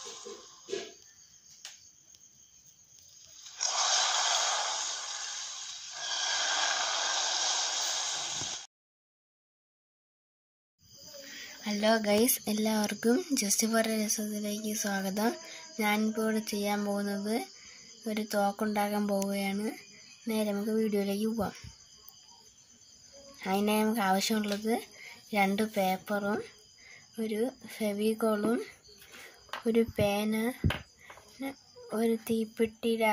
hello guys എല്ലാവർക്കും just for രസത്തിലേക്ക് സ്വാഗതം ഞാനിപ്പോൾ ഇവിടെ ചെയ്യാൻ പോകുന്നത് ഒരു തോക്കുണ്ടാക്കാൻ പോവുകയാണ് നേരെ നമുക്ക് വീഡിയോയിലേക്ക് പോവാം അതിന് നമുക്ക് ആവശ്യമുള്ളത് രണ്ട് പേപ്പറും ഒരു ഫെവിക്കോളും ഒരു പേന ഒരു തീപ്പെട്ടിയുടെ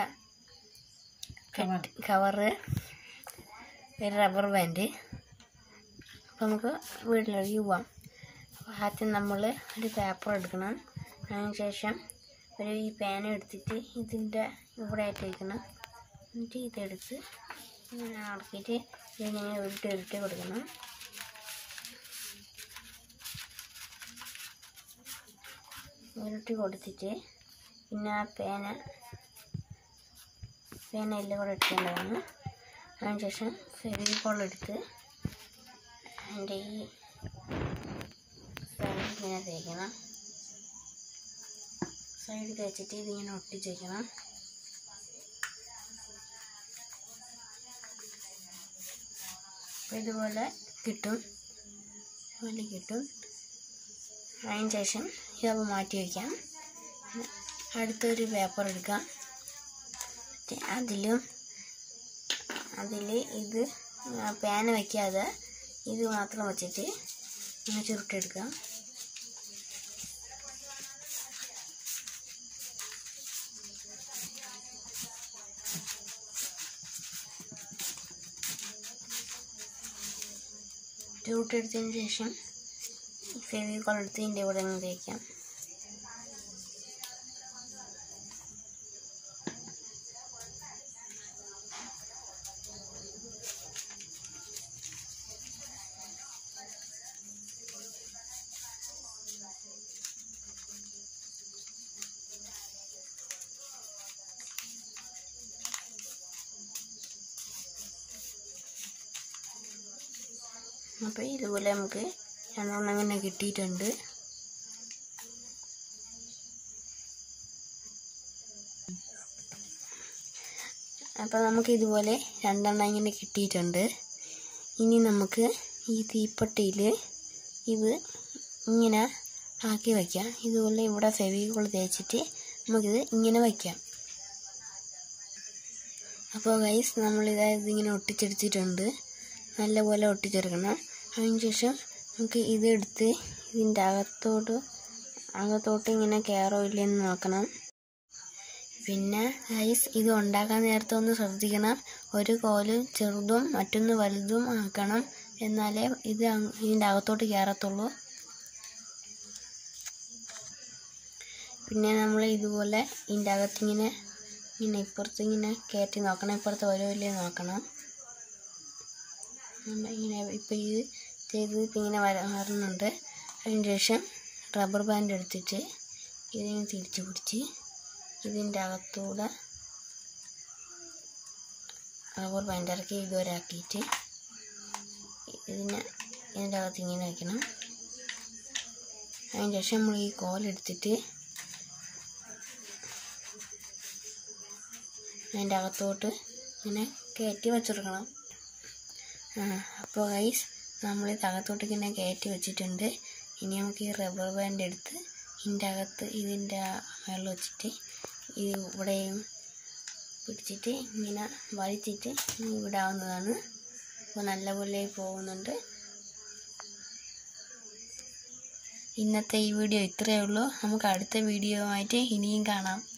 കവറ് ഒരു റബ്ബർ ബാൻഡ് അപ്പോൾ നമുക്ക് വീട്ടിലേക്ക് പോവാം അപ്പോൾ ആദ്യം നമ്മൾ ഒരു പേപ്പർ എടുക്കണം അതിന് ശേഷം ഒരു ഈ പേന എടുത്തിട്ട് ഇതിൻ്റെ ഇവിടെ ആയിട്ട് വയ്ക്കണം എന്നിട്ട് ഇതെടുത്ത് ഇങ്ങനെ അടക്കിയിട്ട് ഇതിങ്ങനെ ഉരുട്ടി ഉരുട്ടി കൊടുക്കണം ഉരുട്ടി കൊടുത്തിട്ട് പിന്നെ ആ പേന പേന എല്ലാം കൂടെ എടുക്കേണ്ടതാണ് അതിന് ശേഷം ഫെവിക്കോൾ എടുത്ത് അതിൻ്റെ ഈ സൈഡ് ഇങ്ങനെ തേക്കണം സൈഡ് തേച്ചിട്ട് ഇതിങ്ങനെ ഒട്ടിച്ച് വയ്ക്കണം അപ്പോൾ ഇതുപോലെ കിട്ടും ഇതുപോലെ കിട്ടും അതിന് ശേഷം ഇതപ്പോൾ മാറ്റി വയ്ക്കാം അടുത്തൊരു പേപ്പർ എടുക്കാം അതിലും അതിൽ ഇത് പാന വയ്ക്കാതെ ഇത് മാത്രം വെച്ചിട്ട് ഇങ്ങനെ ചുരുട്ടെടുക്കാം ചുരുട്ടെടുത്തതിന് ശേഷം ഫെവിക്കോൾ എടുത്ത് ഇതിൻ്റെ ഇവിടെ നിന്ന് തേക്കാം അപ്പോൾ ഇതുപോലെ നമുക്ക് രണ്ടെണ്ണം ഇങ്ങനെ കിട്ടിയിട്ടുണ്ട് അപ്പോൾ നമുക്ക് ഇതുപോലെ രണ്ടെണ്ണം ഇങ്ങനെ കിട്ടിയിട്ടുണ്ട് ഇനി നമുക്ക് ഈ തീപ്പെട്ടിയിൽ ഇത് ഇങ്ങനെ ആക്കി വയ്ക്കാം ഇതുപോലെ ഇവിടെ ഫെവിക്കോൾ തേച്ചിട്ട് നമുക്കിത് ഇങ്ങനെ വയ്ക്കാം അപ്പോൾ ഗൈസ് നമ്മളിത് ഇതിങ്ങനെ ഒട്ടിച്ചെടുത്തിട്ടുണ്ട് നല്ലപോലെ ഒട്ടിച്ചെടുക്കണം അതിന് ശേഷം നമുക്ക് ഇതെടുത്ത് ഇതിൻ്റെ അകത്തോട്ട് അകത്തോട്ട് ഇങ്ങനെ കയറോ ഇല്ലെന്ന് നോക്കണം പിന്നെ ഗൈസ് ഇത് ഉണ്ടാക്കാൻ നേരത്തെ ഒന്ന് ശ്രദ്ധിക്കണം ഒരു കോല് ചെറുതും മറ്റൊന്ന് വലുതും ആക്കണം എന്നാലേ ഇത് ഇതിൻ്റെ അകത്തോട്ട് കയറത്തുള്ളൂ പിന്നെ നമ്മൾ ഇതുപോലെ ഇതിൻ്റെ അകത്തിങ്ങനെ ഇങ്ങനെ ഇപ്പുറത്ത് ഇങ്ങനെ കയറ്റി നോക്കണം ഇപ്പുറത്ത് ഓരോ ഇല്ലേ നോക്കണം ഇങ്ങനെ ഇപ്പോൾ ഇത് ചെയ്ത് ഇപ്പം ഇങ്ങനെ വര വരുന്നുണ്ട് അതിന് ശേഷം റബ്ബർ ബാൻഡ് എടുത്തിട്ട് ഇതിനെ തിരിച്ച് പിടിച്ച് ഇതിൻ്റെ അകത്തൂടെ റബ്ബർ ബാൻഡ് ഇറക്കി ഇതുവരെ ആക്കിയിട്ട് ഇതിനെ ഇതിൻ്റെ അകത്ത് ഇങ്ങനെ വയ്ക്കണം അതിന് ശേഷം നമ്മൾ ഈ കോലെടുത്തിട്ട് അതിൻ്റെ അകത്തോട്ട് ഇങ്ങനെ കയറ്റി വെച്ചെടുക്കണം അപ്പോൾ ഗൈസ് നമ്മൾ ഇത് അകത്തോട്ട് ഇങ്ങനെ കയറ്റി വെച്ചിട്ടുണ്ട് ഇനി നമുക്ക് ഈ റബ്ബർ ബാൻഡ് എടുത്ത് ഇതിൻ്റെ അകത്ത് ഇതിൻ്റെ വെള്ളം വെച്ചിട്ട് ഇത് ഇവിടെയും പിടിച്ചിട്ട് ഇങ്ങനെ വലിച്ചിട്ട് വിടാവുന്നതാണ് അപ്പോൾ നല്ലപോലെ പോകുന്നുണ്ട് ഇന്നത്തെ ഈ വീഡിയോ ഇത്രയേ ഉള്ളൂ നമുക്ക് അടുത്ത വീഡിയോ ആയിട്ട് ഇനിയും കാണാം